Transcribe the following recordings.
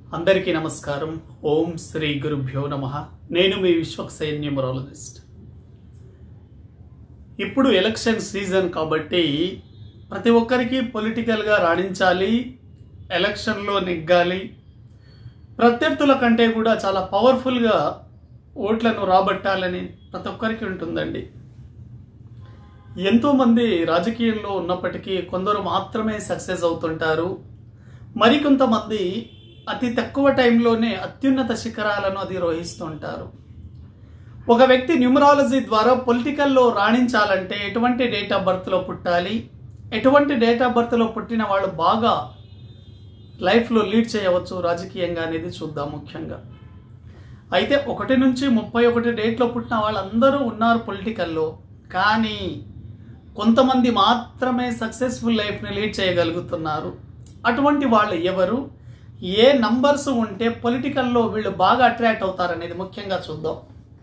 అందరికీ నమస్కారం ఓం శ్రీ గురుభ్యో నమ నేను మీ విశ్వక్సేన్ న్యూమరాలజిస్ట్ ఇప్పుడు ఎలక్షన్ సీజన్ కాబట్టి ప్రతి ఒక్కరికి పొలిటికల్గా రాణించాలి ఎలక్షన్లో నెగ్గాలి ప్రత్యర్థుల కంటే కూడా చాలా పవర్ఫుల్గా ఓట్లను రాబట్టాలని ప్రతి ఒక్కరికి ఉంటుందండి ఎంతోమంది రాజకీయంలో ఉన్నప్పటికీ కొందరు మాత్రమే సక్సెస్ అవుతుంటారు మరికొంతమంది అతి తక్కువ టైంలోనే అత్యున్నత శిఖరాలను అధిరోహిస్తుంటారు ఒక వ్యక్తి న్యూమరాలజీ ద్వారా పొలిటికల్లో రాణించాలంటే ఎటువంటి డేట్ ఆఫ్ బర్త్లో పుట్టాలి ఎటువంటి డేట్ ఆఫ్ బర్త్లో పుట్టిన వాళ్ళు బాగా లైఫ్లో లీడ్ చేయవచ్చు రాజకీయంగా అనేది చూద్దాం ముఖ్యంగా అయితే ఒకటి నుంచి ముప్పై ఒకటి డేట్లో పుట్టిన వాళ్ళందరూ ఉన్నారు పొలిటికల్లో కానీ కొంతమంది మాత్రమే సక్సెస్ఫుల్ లైఫ్ని లీడ్ చేయగలుగుతున్నారు అటువంటి వాళ్ళు ఎవరు ఏ నంబర్స్ ఉంటే పొలిటికల్లో వీళ్ళు బాగా అట్రాక్ట్ అవుతారనేది ముఖ్యంగా చూద్దాం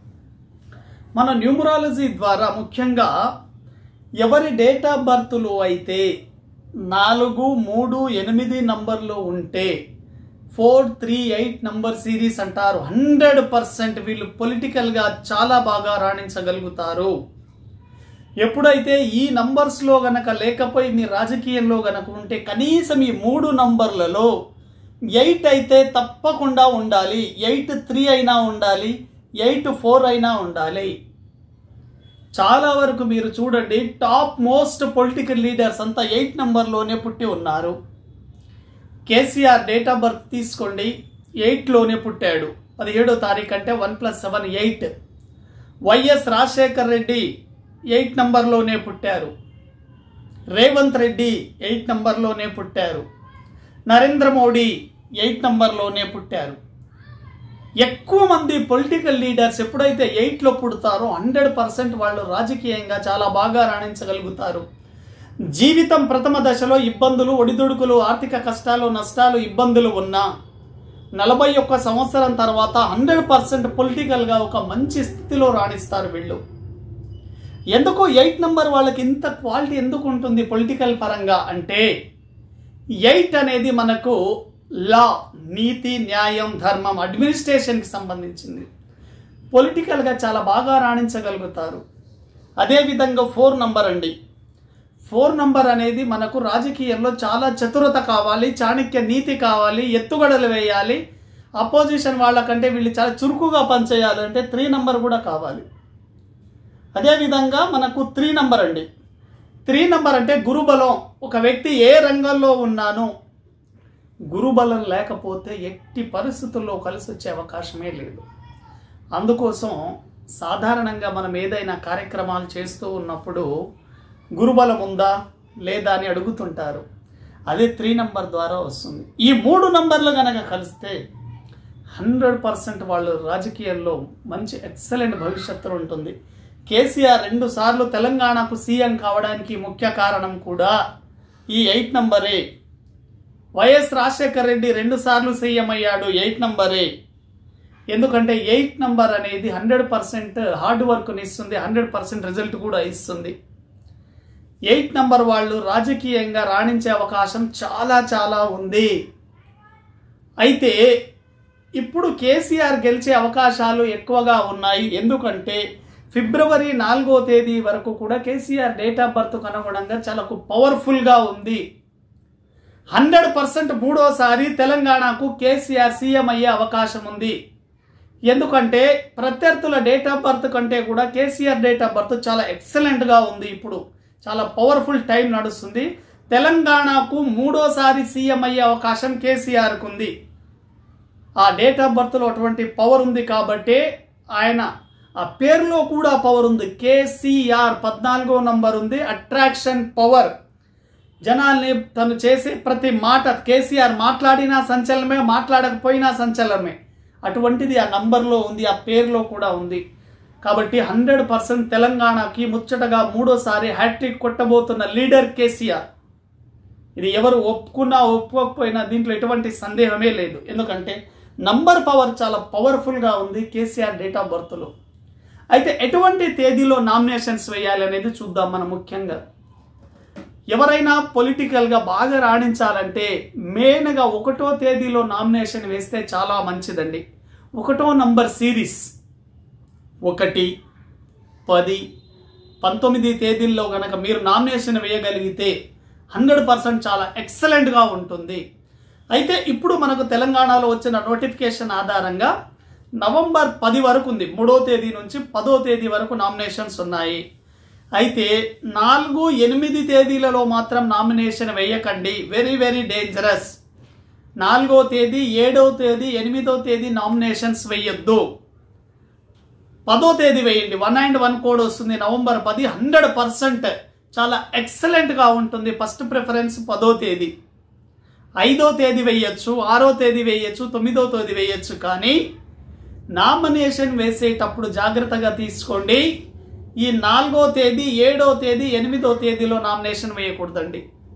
మన న్యూమరాలజీ ద్వారా ముఖ్యంగా ఎవరి డేట్ ఆఫ్ బర్త్లో అయితే నాలుగు మూడు ఎనిమిది నంబర్లో ఉంటే four three eight number series అంటారు హండ్రెడ్ పర్సెంట్ వీళ్ళు పొలిటికల్గా చాలా బాగా రాణించగలుగుతారు ఎప్పుడైతే ఈ నంబర్స్లో గనక లేకపోయి మీ రాజకీయంలో గనక ఉంటే కనీసం ఈ మూడు నంబర్లలో ఎయిట్ అయితే తప్పకుండా ఉండాలి ఎయిట్ త్రీ అయినా ఉండాలి ఎయిట్ ఫోర్ అయినా ఉండాలి చాలా వరకు మీరు చూడండి టాప్ మోస్ట్ పొలిటికల్ లీడర్స్ అంతా ఎయిట్ నెంబర్లోనే పుట్టి ఉన్నారు కేసీఆర్ డేట్ ఆఫ్ బర్త్ తీసుకోండి ఎయిట్లోనే పుట్టాడు పదిహేడో తారీఖు అంటే one plus seven eight Y S Rajasekhar Reddy eight నంబర్లోనే పుట్టారు రేవంత్ రెడ్డి ఎయిట్ నంబర్లోనే పుట్టారు నరేంద్ర మోడీ ఎయిట్ నంబర్లోనే పుట్టారు ఎక్కువ మంది పొలిటికల్ లీడర్స్ ఎప్పుడైతే ఎయిట్లో పుడతారో హండ్రెడ్ పర్సెంట్ వాళ్ళు రాజకీయంగా చాలా బాగా రాణించగలుగుతారు జీవితం ప్రథమ దశలో ఇబ్బందులు ఒడిదుడుకులు ఆర్థిక కష్టాలు నష్టాలు ఇబ్బందులు ఉన్నా నలభై ఒక్క సంవత్సరం తర్వాత హండ్రెడ్ పర్సెంట్ పొలిటికల్గా ఒక మంచి స్థితిలో రాణిస్తారు వీళ్ళు ఎందుకు ఎయిట్ నెంబర్ వాళ్ళకి ఇంత క్వాలిటీ ఎందుకు ఉంటుంది పొలిటికల్ పరంగా అంటే ఎయిట్ అనేది మనకు లా నీతి న్యాయం ధర్మం అడ్మినిస్ట్రేషన్కి సంబంధించింది పొలిటికల్గా చాలా బాగా రాణించగలుగుతారు అదేవిధంగా ఫోర్ నంబర్ అండి ఫోర్ నంబర్ అనేది మనకు రాజకీయంలో చాలా చతురత కావాలి చాణక్య నీతి కావాలి ఎత్తుగడలు వేయాలి అపోజిషన్ వాళ్ళకంటే వీళ్ళు చాలా చురుకుగా పనిచేయాలంటే త్రీ నంబర్ కూడా కావాలి అదేవిధంగా మనకు త్రీ నంబర్ అండి త్రీ నంబర్ అంటే గురుబలం ఒక వ్యక్తి ఏ రంగంలో ఉన్నాను గురుబలం లేకపోతే ఎట్టి పరిస్థితుల్లో కలిసి వచ్చే అవకాశమే లేదు అందుకోసం సాధారణంగా మనం ఏదైనా కార్యక్రమాలు చేస్తూ ఉన్నప్పుడు గురుబలం ఉందా లేదా అని అడుగుతుంటారు అదే త్రీ నంబర్ ద్వారా వస్తుంది ఈ మూడు నంబర్లు కనుక కలిస్తే హండ్రెడ్ పర్సెంట్ వాళ్ళు రాజకీయాల్లో మంచి ఎక్సలెంట్ భవిష్యత్తు ఉంటుంది కేసీఆర్ రెండు సార్లు తెలంగాణకు సీఎం కావడానికి ముఖ్య కారణం కూడా ఈ ఎయిట్ నంబరే వైఎస్ రాజశేఖర్ రెడ్డి రెండు సార్లు సీఎం అయ్యాడు ఎయిట్ నంబరే ఎందుకంటే ఎయిట్ నంబర్ అనేది హండ్రెడ్ పర్సెంట్ హార్డ్ వర్క్ని ఇస్తుంది హండ్రెడ్ పర్సెంట్ రిజల్ట్ కూడా ఇస్తుంది ఎయిట్ నంబర్ వాళ్ళు రాజకీయంగా రాణించే అవకాశం చాలా చాలా ఉంది అయితే ఇప్పుడు కేసీఆర్ గెలిచే అవకాశాలు ఎక్కువగా ఉన్నాయి ఎందుకంటే ఫిబ్రవరి నాలుగో తేదీ వరకు కూడా కేసీఆర్ డేట్ ఆఫ్ బర్త్కు అనుగుణంగా చాలా పవర్ఫుల్గా ఉంది హండ్రెడ్ పర్సెంట్ మూడోసారి తెలంగాణకు కేసీఆర్ సీఎం అయ్యే అవకాశం ఉంది ఎందుకంటే ప్రత్యర్థుల డేట్ ఆఫ్ బర్త్ కంటే కూడా కేసీఆర్ డేట్ ఆఫ్ బర్త్ చాలా ఎక్సలెంట్గా ఉంది ఇప్పుడు చాలా పవర్ఫుల్ టైం నడుస్తుంది తెలంగాణకు మూడోసారి సీఎం అయ్యే అవకాశం కేసీఆర్కు ఉంది ఆ డేట్ ఆఫ్ బర్త్లో అటువంటి పవర్ ఉంది కాబట్టి ఆయన ఆ పేరులో కూడా పవర్ ఉంది కేసీఆర్ పద్నాలుగో నంబర్ ఉంది అట్రాక్షన్ పవర్ జనాల్ని తను చేసే ప్రతి మాట కేసీఆర్ మాట్లాడినా సంచలనమే మాట్లాడకపోయినా సంచలనమే అటువంటిది ఆ నంబర్లో ఉంది ఆ పేరులో కూడా ఉంది కాబట్టి హండ్రెడ్ పర్సెంట్ తెలంగాణకి ముచ్చటగా మూడోసారి హ్యాట్రిక్ కొట్టబోతున్న లీడర్ కేసీఆర్ ఇది ఎవరు ఒప్పుకున్నా ఒప్పుకోకపోయినా దీంట్లో ఎటువంటి సందేహమే లేదు ఎందుకంటే నంబర్ పవర్ చాలా పవర్ఫుల్గా ఉంది కేసీఆర్ డేట్ ఆఫ్ బర్త్లో అయితే ఎటువంటి తేదీలో నామినేషన్స్ వేయాలి అనేది చూద్దాం మనం ముఖ్యంగా ఎవరైనా పొలిటికల్గా బాగా రాణించాలంటే మెయిన్గా ఒకటో తేదీలో నామినేషన్ వేస్తే చాలా మంచిదండి ఒకటో నంబర్ సిరీస్ ఒకటి పది పంతొమ్మిది తేదీల్లో గనక మీరు నామినేషన్ వేయగలిగితే హండ్రెడ్ పర్సెంట్ చాలా ఎక్సలెంట్గా ఉంటుంది అయితే ఇప్పుడు మనకు తెలంగాణలో వచ్చిన నోటిఫికేషన్ ఆధారంగా నవంబర్ పది వరకు ఉంది మూడో తేదీ నుంచి పదో తేదీ వరకు నామినేషన్స్ ఉన్నాయి అయితే నాలుగు ఎనిమిది తేదీలలో మాత్రం నామినేషన్ వేయకండి వెరీ వెరీ డేంజరస్ నాలుగో తేదీ ఏడో తేదీ ఎనిమిదో తేదీ నామినేషన్స్ వేయొద్దు పదో తేదీ వేయండి వన్ అండ్ వన్ కోడ్ వస్తుంది నవంబర్ పది హండ్రెడ్ పర్సెంట్ చాలా ఎక్సలెంట్గా ఉంటుంది ఫస్ట్ ప్రిఫరెన్స్ పదో తేదీ ఐదో తేదీ వేయచ్చు ఆరో తేదీ వేయచ్చు తొమ్మిదో తేదీ వేయచ్చు కానీ నామినేషన్ వేసేటప్పుడు జాగ్రత్తగా తీసుకోండి ఈ నాలుగో తేదీ ఏడో తేదీ ఎనిమిదో తేదీలో నామినేషన్ వేయకూడదండి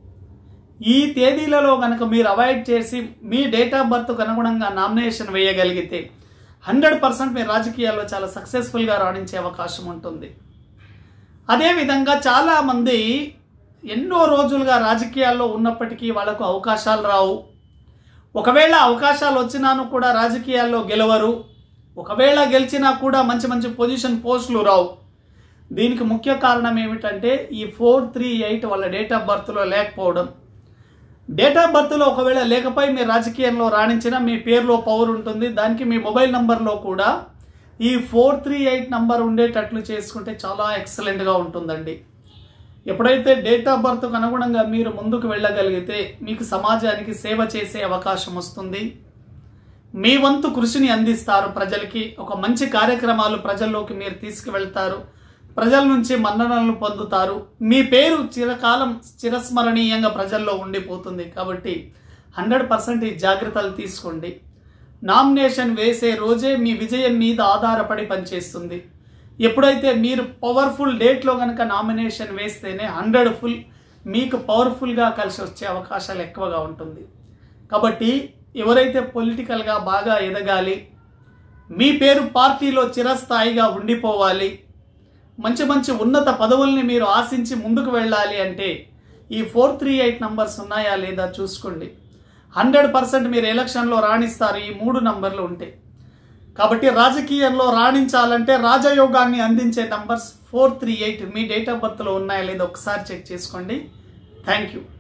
ఈ తేదీలలో కనుక మీరు అవాయిడ్ చేసి మీ డేట్ ఆఫ్ బర్త్కు అనుగుణంగా నామినేషన్ వేయగలిగితే హండ్రెడ్ పర్సెంట్ మీరు రాజకీయాల్లో చాలా సక్సెస్ఫుల్గా రాణించే అవకాశం ఉంటుంది అదేవిధంగా చాలామంది ఎన్నో రోజులుగా రాజకీయాల్లో ఉన్నప్పటికీ వాళ్ళకు అవకాశాలు రావు ఒకవేళ అవకాశాలు వచ్చినాను కూడా రాజకీయాల్లో గెలవరు ఒకవేళ గెలిచినా కూడా మంచి మంచి పొజిషన్ పోస్టులు రావు దీనికి ముఖ్య కారణం ఏమిటంటే ఈ ఫోర్ త్రీ ఎయిట్ వాళ్ళ డేట్ ఆఫ్ బర్త్లో లేకపోవడం డేట్ ఆఫ్ బర్త్లో ఒకవేళ లేకపోయి మీ రాజకీయంలో రాణించిన మీ పేరులో పవర్ ఉంటుంది దానికి మీ మొబైల్ నంబర్లో కూడా ఈ ఫోర్ త్రీ ఎయిట్ నంబర్ ఉండేటట్లు చేసుకుంటే చాలా ఎక్సలెంట్గా ఉంటుందండి ఎప్పుడైతే డేట్ ఆఫ్ బర్త్కు అనుగుణంగా మీరు ముందుకు వెళ్ళగలిగితే మీకు సమాజానికి సేవ చేసే అవకాశం వస్తుంది మీ వంతు కృషిని అందిస్తారు ప్రజలకి ఒక మంచి కార్యక్రమాలు ప్రజల్లోకి మీరు తీసుకువెళ్తారు ప్రజల నుంచి మన్ననలు పొందుతారు మీ పేరు చిరకాలం చిరస్మరణీయంగా ప్రజల్లో ఉండిపోతుంది కాబట్టి హండ్రెడ్ పర్సెంట్ ఈ జాగ్రత్తలు తీసుకోండి నామినేషన్ వేసే రోజే మీ విజయం మీద ఆధారపడి పనిచేస్తుంది ఎప్పుడైతే మీరు పవర్ఫుల్ డేట్లో కనుక నామినేషన్ వేస్తేనే హండ్రెడ్ ఫుల్ మీకు పవర్ఫుల్గా కలిసి వచ్చే అవకాశాలు ఎక్కువగా ఉంటుంది కాబట్టి ఎవరైతే పొలిటికల్గా బాగా ఎదగాలి మీ పేరు పార్టీలో చిరస్థాయిగా ఉండిపోవాలి మంచి మంచి ఉన్నత పదవుల్ని మీరు ఆశించి ముందుకు వెళ్ళాలి అంటే ఈ ఫోర్ త్రీ ఎయిట్ నంబర్స్ ఉన్నాయా లేదా చూసుకోండి హండ్రెడ్ పర్సెంట్ మీరు ఎలక్షన్లో రాణిస్తారు ఈ మూడు నంబర్లు ఉంటే కాబట్టి రాజకీయంలో రాణించాలంటే రాజయోగాన్ని అందించే నంబర్స్ ఫోర్ త్రీ ఎయిట్ మీ డేట్ ఆఫ్ బర్త్లో ఉన్నాయా లేదా ఒకసారి చెక్ చేసుకోండి థ్యాంక్ యూ